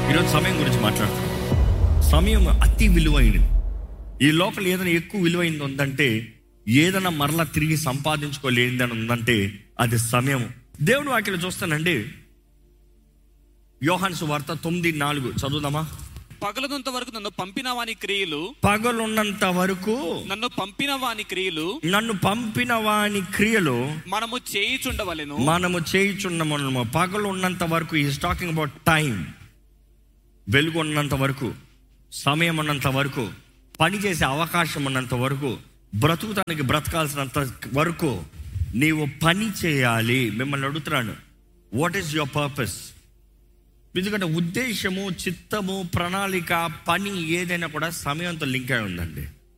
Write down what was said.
ఈరోజు సమయం గురించి మాట్లాడుతున్నాం సమయం అతి విలువైనది ఈ లోపల ఏదైనా ఎక్కువ విలువైనది ఉందంటే ఏదైనా మరలా తిరిగి సంపాదించుకోలేనిదని ఉందంటే అది సమయం దేవుడు వాటిలో చూస్తానండి యోహాన్స్ వార్త తొమ్మిది నాలుగు చదువుదామా పగలనంత వరకు నన్ను పంపిన వాని క్రియలు పగలున్నంత వరకు నన్ను పంపిన వాని క్రియలు నన్ను పంపిన వాని క్రియలు మనము చేయుచుండవలెను మనము చేయుచున్నాము పగలు ఉన్నంత వరకు ఈజ్ టాకింగ్ అబౌట్ టైం వెలుగు ఉన్నంత వరకు సమయం ఉన్నంత వరకు పని చేసే అవకాశం ఉన్నంత వరకు బ్రతుకుతానికి బ్రతకాల్సినంత వరకు నీవు పని చేయాలి మిమ్మల్ని అడుగుతున్నాను వాట్ ఈస్ యువర్ పర్పస్ ఎందుకంటే ఉద్దేశము చిత్తము ప్రణాళిక పని ఏదైనా కూడా సమయంతో లింక్ అయి ఉందండి